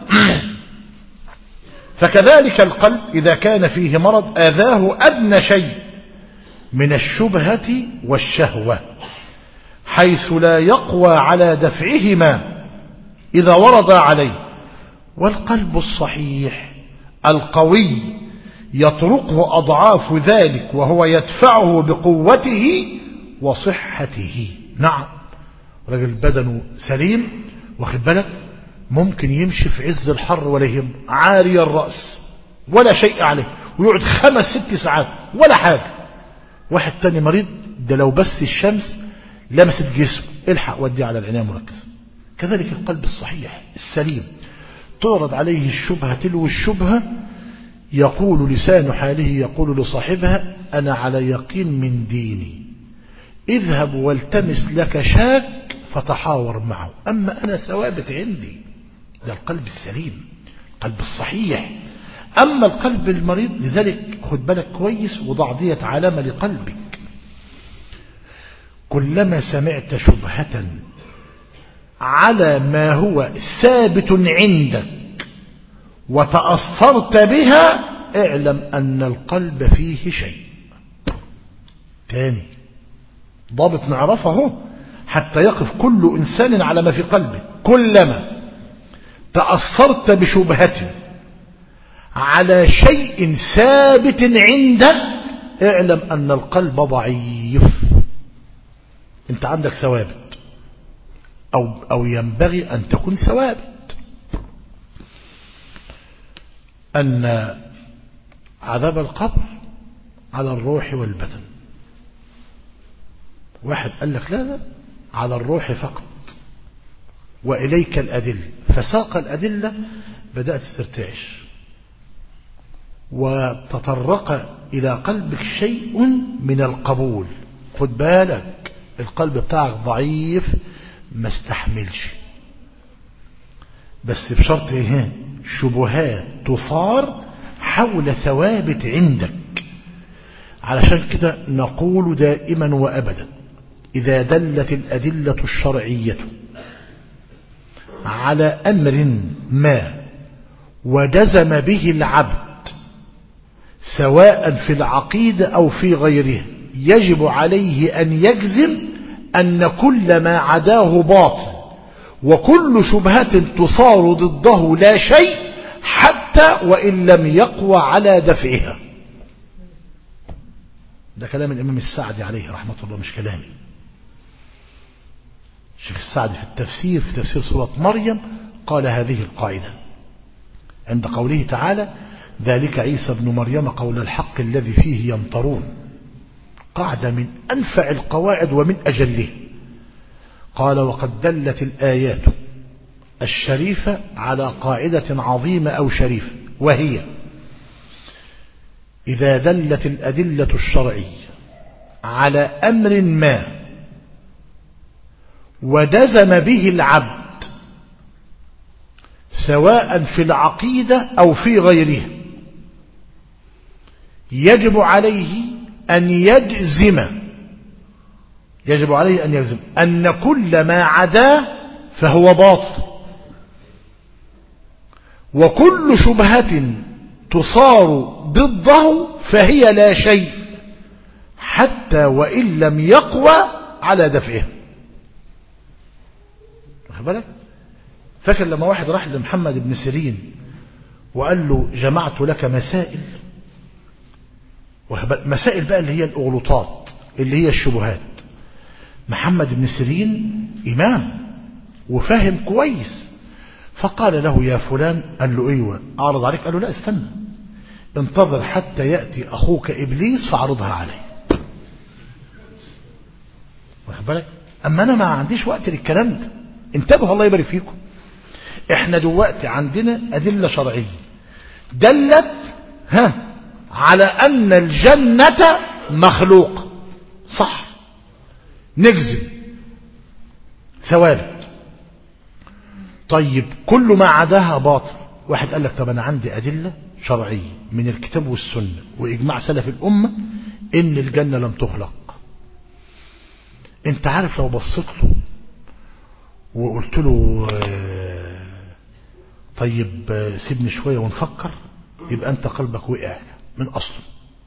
فكذلك القلب إذا كان فيه مرض آذاه أدنى شيء من الشبهة والشهوة حيث لا يقوى على دفعهما إذا ورد عليه والقلب الصحيح القوي يطرقه أضعاف ذلك وهو يدفعه بقوته وصحته نعم رجل بدنه سليم واخد بالك ممكن يمشي في عز الحر ولا يهم عاري الرأس ولا شيء عليه ويقعد خمس ست ساعات ولا حاجة واحد تاني مريض ده لو بس الشمس لمست جسمه الحق وديه على العناية مركز كذلك القلب الصحيح السليم تعرض عليه الشبهة تلو الشبهة يقول لسان حاله يقول لصاحبها أنا على يقين من ديني اذهب والتمس لك شاك فتحاور معه أما أنا ثوابت عندي ده القلب السليم القلب الصحيح أما القلب المريض لذلك خد بالك كويس وضع دية علامة لقلبك كلما سمعت شبهة على ما هو ثابت عندك وتأثرت بها اعلم أن القلب فيه شيء تاني ضابط نعرفه حتى يقف كل إنسان على ما في قلبه كلما تأثرت بشبهة على شيء ثابت عندك اعلم أن القلب ضعيف انت عندك ثوابت أو, أو ينبغي أن تكون ثوابت أن عذاب القبر على الروح والبدن واحد قال لك لا لا على الروح فقط وإليك الأدلة فساق الأدلة بدأت ترتعش وتطرق إلى قلبك شيء من القبول خد بالك القلب بتاعك ضعيف ما استحملش بس بشرط ايه شبهات تثار حول ثوابت عندك علشان كده نقول دائما وأبدا إذا دلت الأدلة الشرعية على أمر ما وجزم به العبد سواء في العقيدة أو في غيرها يجب عليه أن يجزم أن كل ما عداه باطل وكل شبهة تصار ضده لا شيء حتى وإن لم يقوى على دفعها ده كلام الإمام السعدي عليه رحمة الله مش كلامي الشيخ السعدي في التفسير في تفسير سورة مريم قال هذه القاعدة عند قوله تعالى ذلك عيسى ابن مريم قول الحق الذي فيه يمطرون قاعدة من أنفع القواعد ومن أجله قال وقد دلت الآيات الشريفة على قاعدة عظيمة أو شريفة وهي إذا دلت الأدلة الشرعية على أمر ما ودزم به العبد سواء في العقيدة أو في غيرها يجب عليه أن يجزم يجب عليه أن يجزم أن كل ما عداه فهو باطل وكل شبهة تصار ضده فهي لا شيء حتى وإن لم يقوى على دفعه بالك فاكر لما واحد راح لمحمد بن سيرين وقال له جمعت لك مسائل مسائل بقى اللي هي الأغلطات اللي هي الشبهات محمد بن سيرين إمام وفاهم كويس فقال له يا فلان قال له ايوه اعرض عليك قال له لا استنى انتظر حتى يأتي أخوك إبليس فاعرضها عليه واخد بالك أما أنا ما عنديش وقت للكلام ده انتبهوا الله يبارك فيكم احنا دلوقتي عندنا أدلة شرعية دلت ها على أن الجنة مخلوق صح نجزم ثوابت طيب كل ما عداها باطل واحد قال لك طب أنا عندي أدلة شرعية من الكتاب والسنة وإجماع سلف الأمة إن الجنة لم تخلق انت عارف لو بصيت له وقلت له طيب سيبني شوية ونفكر يبقى انت قلبك وقع من أصله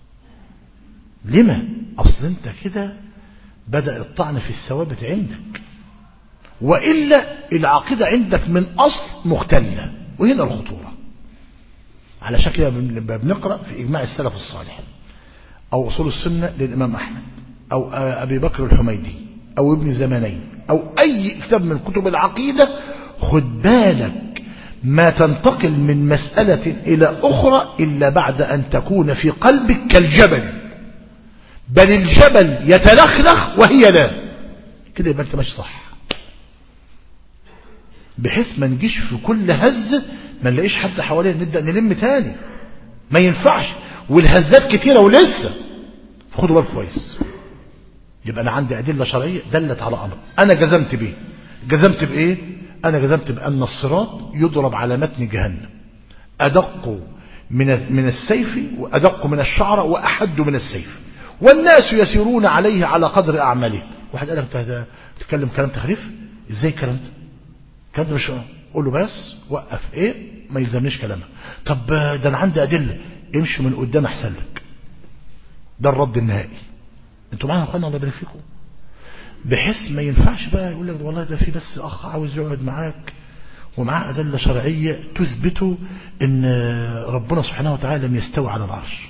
لما أصل انت كده بدأ الطعن في الثوابت عندك وإلا العقيدة عندك من أصل مختلة وهنا الخطورة على شكل بنقرأ في إجماع السلف الصالح أو أصول السنة للإمام أحمد أو أبي بكر الحميدي أو ابن زمانين أو أي كتاب من كتب العقيدة خد بالك ما تنتقل من مسألة إلى أخرى إلا بعد أن تكون في قلبك كالجبل بل الجبل يتلخلخ وهي لا كده يبقى أنت ماشي صح بحيث ما نجيش في كل هزة ما نلاقيش حد حوالينا نبدأ نلم تاني ما ينفعش والهزات كتيرة ولسه خدوا بالك كويس يبقى أنا عندي أدلة شرعية دلت على أمر أنا جزمت به جزمت بإيه أنا جزمت بأن الصراط يضرب على متن جهنم أدق من من السيف وأدق من الشعر وأحد من السيف والناس يسيرون عليه على قدر أعمالهم واحد قال لك انت تتكلم كلام تخريف ازاي الكلام ده الكلام ده مش قول له بس وقف ايه ما يلزمنيش كلامك طب ده انا عندي ادله امشي من قدام احسن لك ده الرد النهائي انتوا معانا يا اخوانا الله يبارك فيكم بحيث ما ينفعش بقى يقول لك والله ده في بس اخ عاوز يقعد معاك ومعاه ادله شرعيه تثبت ان ربنا سبحانه وتعالى لم يستوي على العرش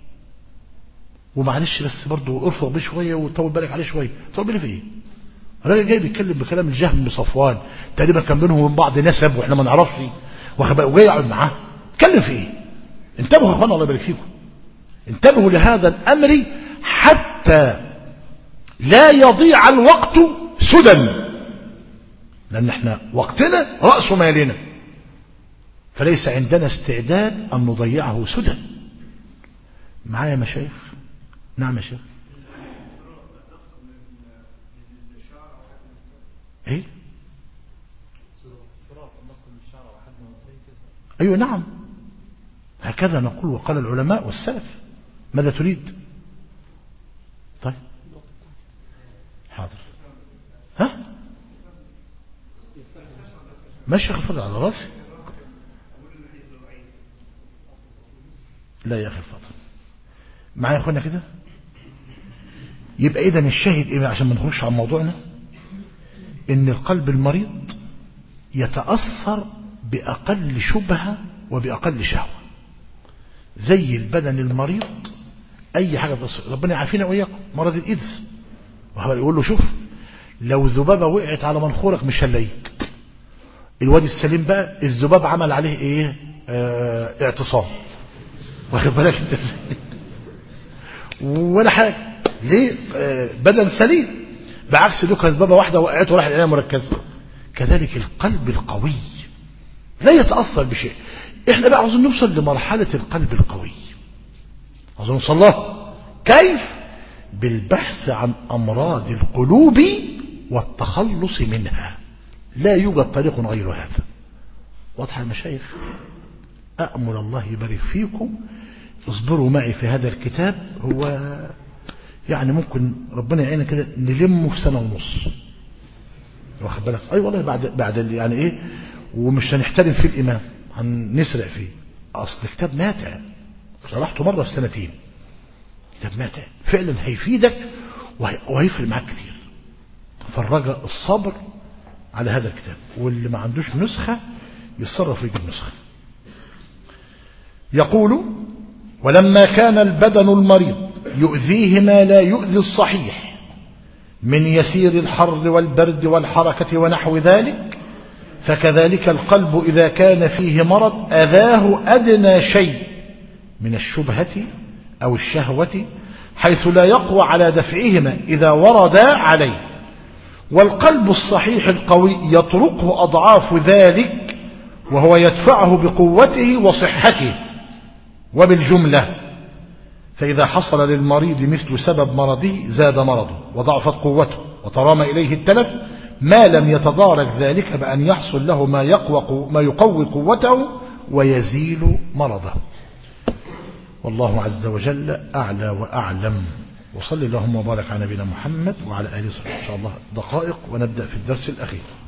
ومعلش بس برضه ارفق بيه شويه وطول بالك عليه شويه طول بالي في ايه الراجل جاي بيتكلم بكلام الجهم بصفوان تقريبا كان بينهم وبين بعض نسب واحنا ما نعرفش وجاي يقعد معاه اتكلم في ايه انتبهوا يا اخوانا الله يبارك فيكم انتبهوا لهذا الامر حتى لا يضيع الوقت سدى لان احنا وقتنا راس مالنا فليس عندنا استعداد ان نضيعه سدى معايا مشايخ نعم يا شيخ ايه ايوه نعم هكذا نقول وقال العلماء والسلف ماذا تريد طيب حاضر ها ماشي يا اخي فضل على راسي لا يا اخي فضل معايا يا اخوانا كده يبقى اذا الشاهد ايه عشان ما نخرجش عن موضوعنا ان القلب المريض يتأثر بأقل شبهة وبأقل شهوة زي البدن المريض أي حاجة بتصير ربنا يعافينا وإياكم مرض الإيدز وهو يقول له شوف لو ذبابة وقعت على منخورك مش هنلاقيك الواد السليم بقى الذباب عمل عليه ايه اه اعتصام واخد بالك انت ولا حاجة ليه اه بدن سليم بعكس دوك ذبابة واحدة وقعته وراح العناية مركزة كذلك القلب القوي لا يتأثر بشيء احنا بقى عاوزين نوصل لمرحلة القلب القوي عاوزين نوصل لها كيف بالبحث عن أمراض القلوب والتخلص منها لا يوجد طريق غير هذا واضح يا مشايخ أأمل الله يبارك فيكم اصبروا معي في هذا الكتاب هو يعني ممكن ربنا يعيننا كده نلمه في سنة ونص واخد بالك اي والله بعد بعد يعني ايه ومش هنحترم فيه الامام هنسرع فيه اصل كتاب ماتع شرحته مره في سنتين كتاب ماتع فعلا هيفيدك وهيفرق معاك كتير فالرجاء الصبر على هذا الكتاب واللي ما عندوش نسخة يتصرف يجيب نسخة يقول ولما كان البدن المريض يؤذيه ما لا يؤذي الصحيح من يسير الحر والبرد والحركة ونحو ذلك فكذلك القلب إذا كان فيه مرض أذاه أدنى شيء من الشبهة أو الشهوة حيث لا يقوى على دفعهما إذا وردا عليه والقلب الصحيح القوي يطرقه أضعاف ذلك وهو يدفعه بقوته وصحته وبالجملة فإذا حصل للمريض مثل سبب مرضه زاد مرضه وضعفت قوته وترام إليه التلف ما لم يتدارك ذلك بأن يحصل له ما, يقوى ما يقوي قوته ويزيل مرضه والله عز وجل أعلى وأعلم وصل اللهم وبارك على نبينا محمد وعلى آله وصحبه إن شاء الله دقائق ونبدأ في الدرس الأخير